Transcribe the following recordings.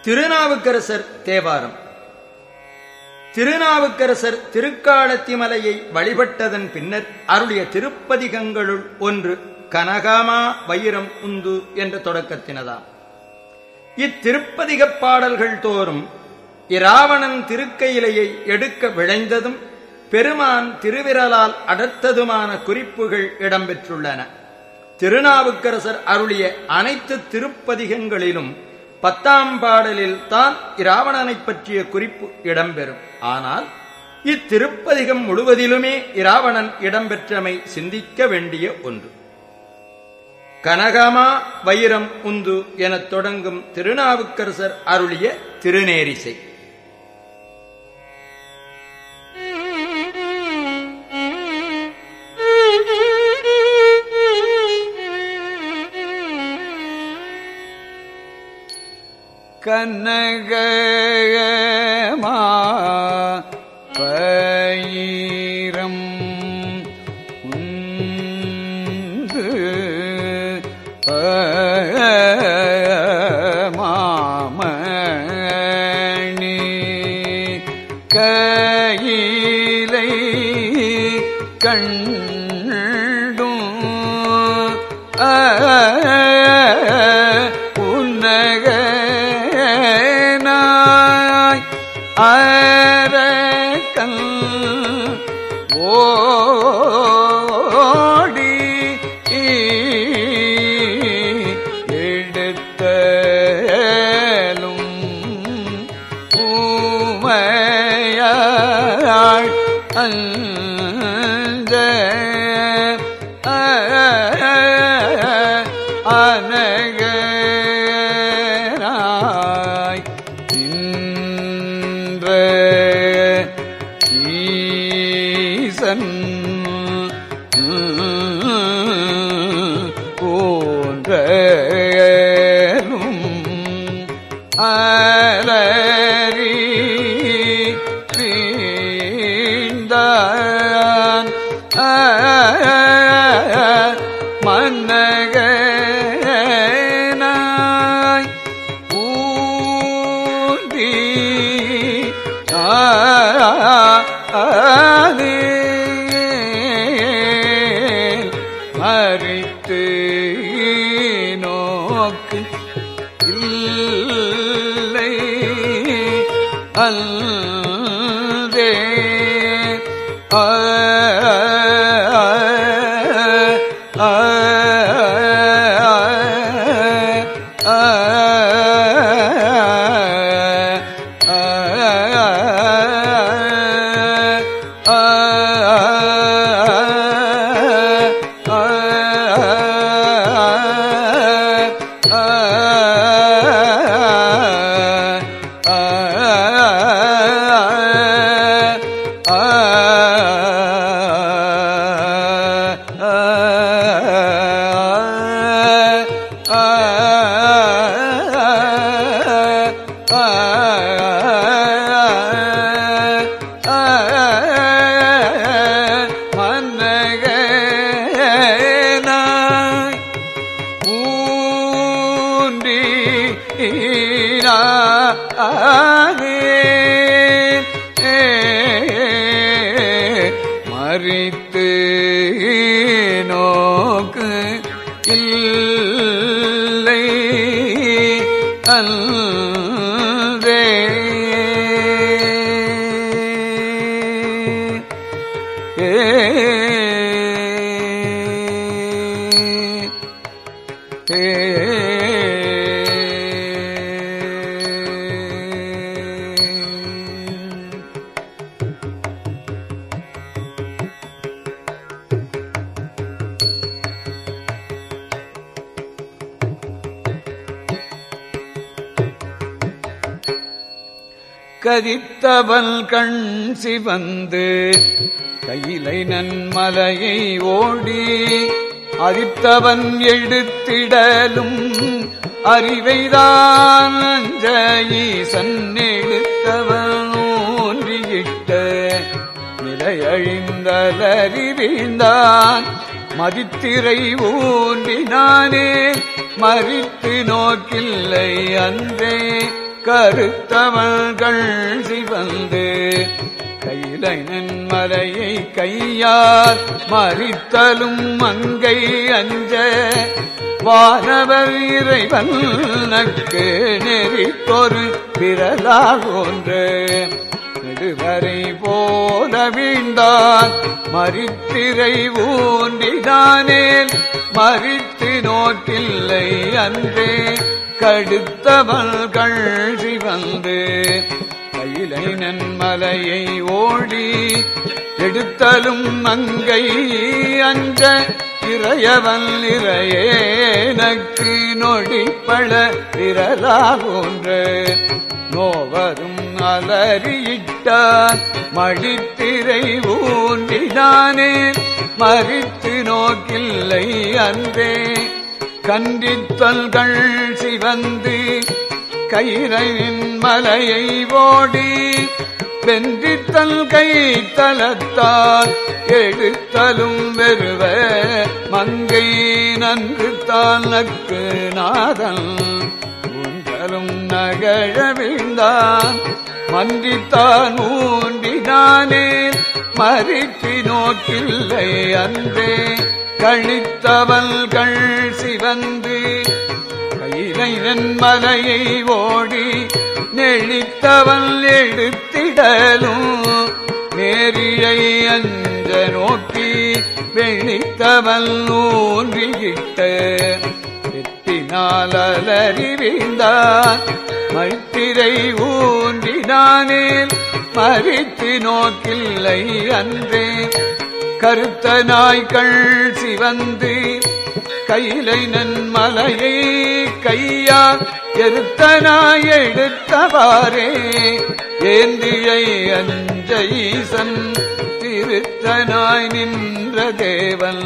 திருநாவுக்கரசர் தேவாரம் திருநாவுக்கரசர் திருக்காலத்திமலையை வழிபட்டதன் பின்னர் அருளிய திருப்பதிகங்களுள் ஒன்று கனகாமா வைரம் உந்து என்ற தொடக்கத்தினதாம் இத்திருப்பதிகப் பாடல்கள் தோறும் இராவணன் திருக்கையிலையை எடுக்க விழைந்ததும் பெருமான் திருவிரலால் அடர்த்ததுமான குறிப்புகள் இடம்பெற்றுள்ளன திருநாவுக்கரசர் அருளிய அனைத்து திருப்பதிகங்களிலும் பத்தாம் பாடலில் தான் இராவணனைப் பற்றிய குறிப்பு இடம்பெறும் ஆனால் இத்திருப்பதிகம் முழுவதிலுமே இராவணன் இடம்பெற்றமை சிந்திக்க வேண்டிய ஒன்று கனகமா வைரம் உந்து எனத் தொடங்கும் திருநாவுக்கரசர் அருளிய திருநேரிசை கனகமா பயிரம் உந்து மாமணி கையிலை கண்டும் உன்னகனாய் அரக்கல் ஓடி எடுத்தலும் ஊமையாள் அஞ்ச அனகராய் நின்ற ஈசன் போன்றலும் அலறி வீழ்ந்தான் மன்னகனாய் ஊந்தி ஆதே மறித்து நோக்கு இல்லை அல்தே ஆ ஆ மன்னகனாய் ஊன்றி மறித்து நோக்கு இல்லை அல்தே கதித்தவன் கண் சிவந்து கையிலை நன்மலையை ஓடி அரித்தவன் எடுத்திடலும் அறிவைதான் அஞ்ச ஈசன் எடுத்தவன் ஊன்றியிட்ட நிலையழிந்தலறி வீழ்ந்தான் மதித்திரை ஊன்றினானே மறித்து நோக்கில்லை அன்றே கருத்தவள்கள் சிவந்து கையிலன் மலையை கையார் மறித்தலும் மங்கை அஞ்ச வானவர் இறைவன் நக்கு நெறித்தொரு விரலாகொன்று நெடுவரை போல வீழ்ந்தான் மறித்திரை ஊன்றினானேல் மறித்து நோக்கில்லை அன்றே கடுத்தவள்கள் சிவந்து கையிலை நன்மலையை ஓடி எடுத்தலும் மங்கை அஞ்ச இறையவன் இறையேனக்கு நொடிப்பழ விரலாகொன்று நோவரும் அலறியிட்டான் மடித்திரை ஊன்றினானே மறித்து நோக்கில்லை அன்றே கண்டித்தல்கள் சிவந்து கயிறின் மலையை ஓடி வென்றித்தல் கை தலத்தால் எடுத்தலும் வெறுவ மங்கை நன்று தான் நக்கு நாதன் ஊன்றலும் நகழ வீழ்ந்தான் மன்றித்தான் ஊன்றினானே மறித்து நோக்கில்லை அன்றே கழித்தவள்கள் சிவந்து கையிலைன் மலையை ஓடி நெழித்தவள் எடுத்திடலும் நேரிழை அஞ்ச நோக்கி வெளித்தவள் ஊன்றியிட்ட எத்தினால் அலறி வீழ்ந்தான் மைத்திரை ஊன்றினானேல் மறித்து நோக்கில்லை அன்றே கருத்த நாய்கள் சிவந்து கையிலை நன்மலையை கையா எருத்த நாய் எடுத்தவாறே ஏந்திழை அஞ்ச ஈசன் திருத்த நாய் நின்ற தேவன்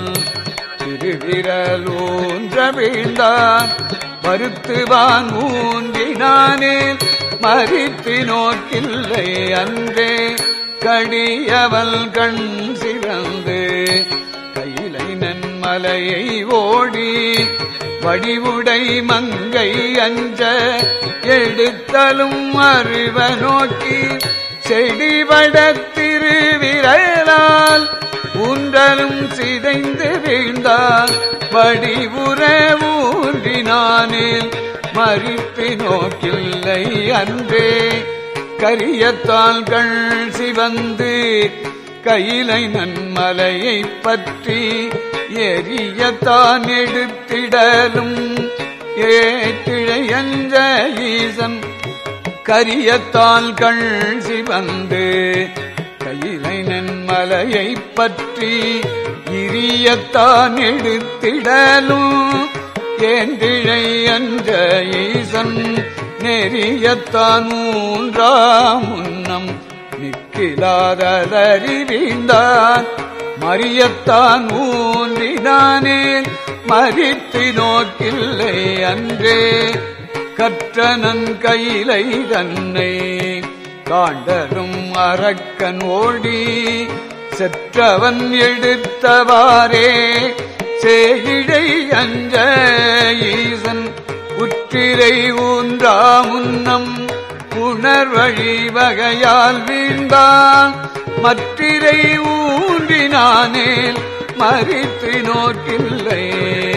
திருவிரலூன்ற வீழ்ந்தான் மறுத்துவான் ஊன்றினானே மறித்து நோக்கில்லை அன்றே கடியவள் கண் சிவந்து கையிலை நன்மலையை ஓடி வடிவுடை மங்கை அஞ்ச எடுத்தலும் அறிவ நோக்கி செடிவட திருவிரலால் ஊன்றலும் சிதைந்து வீழ்ந்தால் வடிவுற ஊன்றினானில் மறித்து நோக்கில்லை அன்றே கரியத்தாள்கள் சிவந்து கையிலை நன்மலையை பற்றி எரியத்தான் எடுத்திடலும் ஏற்றிழையஞ்ச ஈசன் கரியத்தாள்கள் சிவந்து கையிலை நன்மலையை பற்றி இரியத்தான் எடுத்திடலும் ஏந்திழை அஞ்ச ஈசன் நெறியத்தான் மூன்றாம் முன்னம் நிற்கிலாதறி வீழ்ந்தான் மரியத்தான் ஊன்றினானேன் மறித்து நோக்கில்லை அன்றே கற்றனன் கையிலை தன்னை காண்டலும் அரக்கன் ஓடி செற்றவன் எடுத்தவாறே சேயிழை அஞ்ச ஈசன் உற்றிரை ஊன்றா முன்னம் உணர்வழி வகையால் வீழ்ந்தான் மற்றிரை ஊன்றினானேல் மறித்து நோக்கில்லை